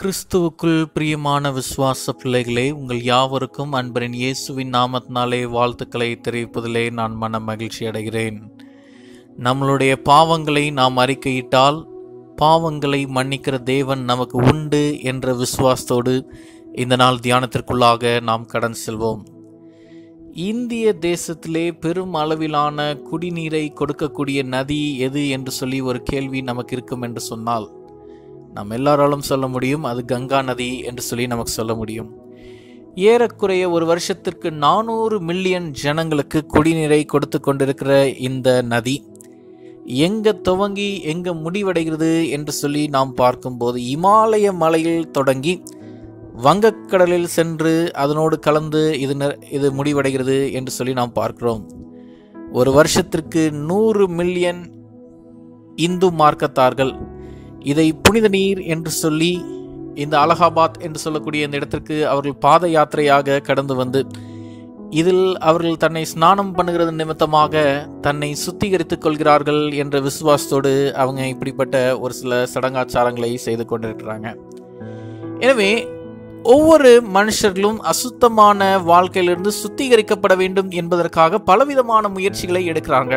கிறிஸ்துவுக்குள் பிரியமான விசுவாச பிள்ளைகளே உங்கள் யாவருக்கும் அன்பரின் இயேசுவின் நாமத்தினாலே வாழ்த்துக்களை தெரிவிப்பதிலே நான் மன மகிழ்ச்சி அடைகிறேன் நம்மளுடைய பாவங்களை நாம் அறிக்கையிட்டால் பாவங்களை மன்னிக்கிற தேவன் நமக்கு உண்டு என்ற விசுவாசத்தோடு இந்த நாள் தியானத்திற்குள்ளாக நாம் கடன் செல்வோம் இந்திய தேசத்திலே பெரும் அளவிலான குடிநீரை கொடுக்கக்கூடிய நதி எது என்று சொல்லி ஒரு கேள்வி நமக்கு இருக்கும் என்று சொன்னால் நாம் எல்லாராலும் சொல்ல முடியும் அது கங்கா நதி என்று சொல்லி நமக்கு சொல்ல முடியும் ஏறக்குறைய ஒரு வருஷத்திற்கு நானூறு மில்லியன் ஜனங்களுக்கு குடிநீரை கொடுத்து கொண்டிருக்கிற இந்த நதி எங்க துவங்கி எங்க முடிவடைகிறது என்று சொல்லி நாம் பார்க்கும்போது இமாலய மலையில் தொடங்கி வங்கக்கடலில் சென்று அதனோடு கலந்து இது நெ- இது முடிவடைகிறது என்று சொல்லி நாம் பார்க்கிறோம் ஒரு வருஷத்திற்கு நூறு மில்லியன் இந்து மார்க்கத்தார்கள் இதை புனித நீர் என்று சொல்லி இந்த அலகாபாத் என்று சொல்லக்கூடிய இந்த இடத்திற்கு அவர்கள் பாத யாத்திரையாக கடந்து வந்து இதில் அவர்கள் தன்னை ஸ்நானம் பண்ணுகிறது நிமித்தமாக தன்னை சுத்திகரித்துக் கொள்கிறார்கள் என்ற விசுவாசத்தோடு அவங்க இப்படிப்பட்ட ஒரு சில சடங்காச்சாரங்களை செய்து கொண்டிருக்கிறாங்க எனவே ஒவ்வொரு மனுஷர்களும் அசுத்தமான வாழ்க்கையிலிருந்து சுத்திகரிக்கப்பட வேண்டும் என்பதற்காக பலவிதமான முயற்சிகளை எடுக்கிறாங்க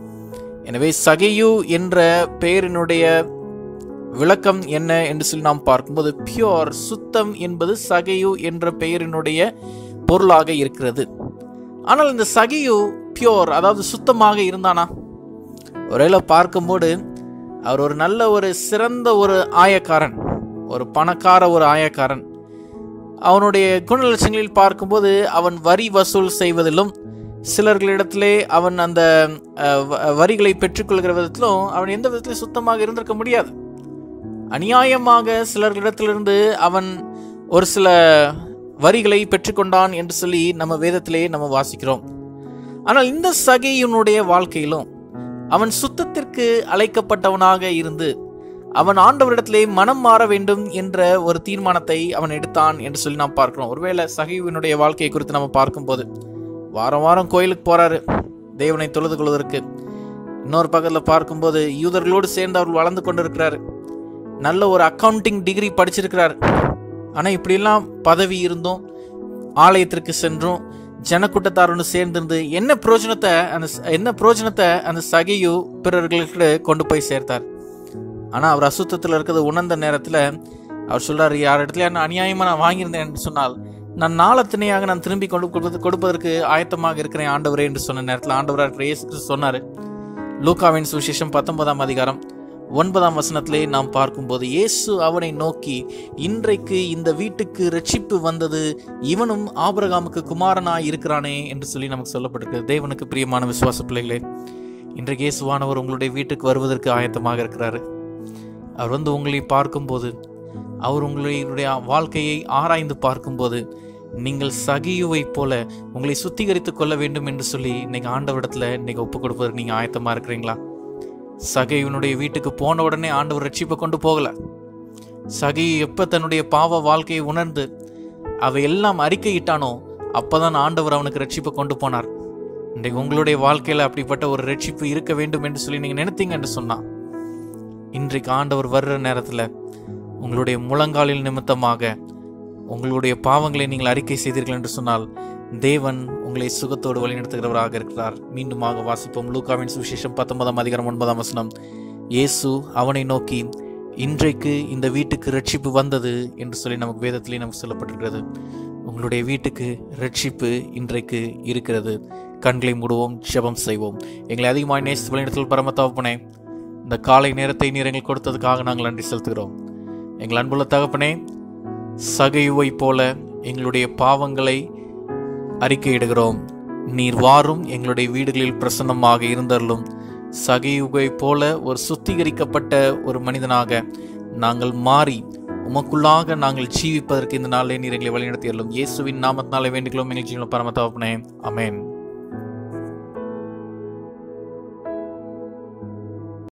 எனவே சகையு என்ற பெயரினுடைய விளக்கம் என்ன என்று சொல்லி நாம் பார்க்கும்போது பியோர் சுத்தம் என்பது சகையு என்ற பெயரினுடைய பொருளாக இருக்கிறது ஆனால் இந்த சகையு பியோர் அதாவது சுத்தமாக இருந்தானா ஒருவேளை பார்க்கும்போது அவர் ஒரு நல்ல ஒரு சிறந்த ஒரு ஆயக்காரன் ஒரு பணக்கார ஒரு ஆயக்காரன் அவனுடைய குணலட்சங்களில் பார்க்கும்போது அவன் வரி வசூல் செய்வதிலும் சிலர்களிடத்திலே அவன் அந்த அஹ், வ- வரிகளை பெற்றுக்கொள்கிற விதத்திலும் அவன் எந்த விதத்திலும் சுத்தமாக இருந்திருக்க முடியாது அநியாயமாக சிலர்களிடத்திலிருந்து அவன் ஒரு சில வரிகளை பெற்றுக்கொண்டான் என்று சொல்லி நம்ம வேதத்திலே நம்ம வாசிக்கிறோம் ஆனால் இந்த சகையினுடைய வாழ்க்கையிலும் அவன் சுத்தத்திற்கு அழைக்கப்பட்டவனாக இருந்து அவன் ஆண்டவரிடத்திலே மனம் மாற வேண்டும் என்ற ஒரு தீர்மானத்தை அவன் எடுத்தான் என்று சொல்லி நாம் பார்க்கிறோம் ஒருவேளை சகைவினுடைய வாழ்க்கையை குறித்து நம்ம பார்க்கும்போது வாரம் வாரம் கோயிலுக்கு போறாரு தேவனை தொழுது கொள்வதற்கு இன்னொரு பக்கத்தில் பார்க்கும்போது யூதர்களோடு சேர்ந்து அவர் வளர்ந்து கொண்டிருக்கிறாரு நல்ல ஒரு அக்கவுண்டிங் டிகிரி படிச்சிருக்கிறார் ஆனால் இப்படியெல்லாம் பதவி இருந்தும் ஆலயத்திற்கு சென்றும் ஜனக்கூட்டத்தாரோடு சேர்ந்திருந்து என்ன பிரயோஜனத்தை அந்த ச- என்ன பிரயோஜனத்தை அந்த சகையு பிறர்களுக்கு கொண்டு போய் சேர்த்தார் ஆனால் அவர் அசுத்தத்தில் இருக்கிறது உணர்ந்த நேரத்தில் அவர் சொல்றாரு யார் இடத்துல நான் அநியாயமாக நான் வாங்கியிருந்தேன் என்று சொன்னால் நான் நாளத்தினையாக நான் திரும்பி கொண்டு கொடுப்பது கொடுப்பதற்கு ஆயத்தமாக இருக்கிறேன் ஆண்டவரே என்று சொன்ன நேரத்தில் ஆண்டவராக இருக்கிற இயேசு கிறிஸ்து சொன்னார் லூக்காவின் சுவிசேஷம் பத்தொன்பதாம் அதிகாரம் ஒன்பதாம் வசனத்திலே நாம் பார்க்கும்போது இயேசு அவனை நோக்கி இன்றைக்கு இந்த வீட்டுக்கு ரட்சிப்பு வந்தது இவனும் ஆபிரகாமுக்கு குமாரனாய் இருக்கிறானே என்று சொல்லி நமக்கு சொல்லப்பட்டிருக்கு தேவனுக்கு பிரியமான விசுவாச பிள்ளைகளே இன்றைக்கு இயேசுவானவர் உங்களுடைய வீட்டுக்கு வருவதற்கு ஆயத்தமாக இருக்கிறாரு அவர் வந்து உங்களை பார்க்கும்போது அவர் உங்களுடைய வாழ்க்கையை ஆராய்ந்து பார்க்கும்போது நீங்கள் சகியுவைப் போல உங்களை சுத்திகரித்துக் கொள்ள வேண்டும் என்று சொல்லி இன்னைக்கு ஆண்டவரிடத்துல இன்னைக்கு ஒப்பு கொடுப்பதற்கு நீங்க ஆயத்தமா இருக்கிறீங்களா சகையுனுடைய வீட்டுக்கு போன உடனே ஆண்டவர் ரட்சிப்பை கொண்டு போகல சகை எப்ப தன்னுடைய பாவ வாழ்க்கையை உணர்ந்து அவை எல்லாம் அறிக்கையிட்டானோ அப்பதான் ஆண்டவர் அவனுக்கு ரட்சிப்பை கொண்டு போனார் இன்றைக்கு உங்களுடைய வாழ்க்கையில அப்படிப்பட்ட ஒரு ரட்சிப்பு இருக்க வேண்டும் என்று சொல்லி நீங்க நினைத்தீங்க என்று சொன்னா இன்றைக்கு ஆண்டவர் வர்ற நேரத்துல உங்களுடைய முழங்காலில் நிமித்தமாக உங்களுடைய பாவங்களை நீங்கள் அறிக்கை செய்தீர்கள் என்று சொன்னால் தேவன் உங்களை சுகத்தோடு வழிநடத்துகிறவராக இருக்கிறார் மீண்டுமாக வாசிப்போம் லூக்காவின் சுவிசேஷம் பத்தொன்பதாம் அதிகாரம் ஒன்பதாம் வசனம் இயேசு அவனை நோக்கி இன்றைக்கு இந்த வீட்டுக்கு ரட்சிப்பு வந்தது என்று சொல்லி நமக்கு வேதத்திலே நமக்கு சொல்லப்பட்டிருக்கிறது உங்களுடைய வீட்டுக்கு ரட்சிப்பு இன்றைக்கு இருக்கிறது கண்களை மூடுவோம் ஜெபம் செய்வோம் எங்களை அதிகமாக நேசித்து வழிநடத்தல் பரமத்தாவப்பனே இந்த காலை நேரத்தை நீர் எங்களுக்கு கொடுத்ததுக்காக நாங்கள் நன்றி செலுத்துகிறோம் எங்கள் அன்புள்ள தகப்பனே சகையுவை போல எங்களுடைய பாவங்களை அறிக்கையிடுகிறோம் நீர் வாரும் எங்களுடைய வீடுகளில் பிரசன்னமாக இருந்தருளும் சகையுகை போல ஒரு சுத்திகரிக்கப்பட்ட ஒரு மனிதனாக நாங்கள் மாறி உமக்குள்ளாக நாங்கள் ஜீவிப்பதற்கு இந்த நாளே நீர் எங்களை வழிநடத்தியருளும் இயேசுவின் நாமத்தினாலே வேண்டுகிறோம் எங்கள் ஜீவன பரமத்தாப்பனே அமேன்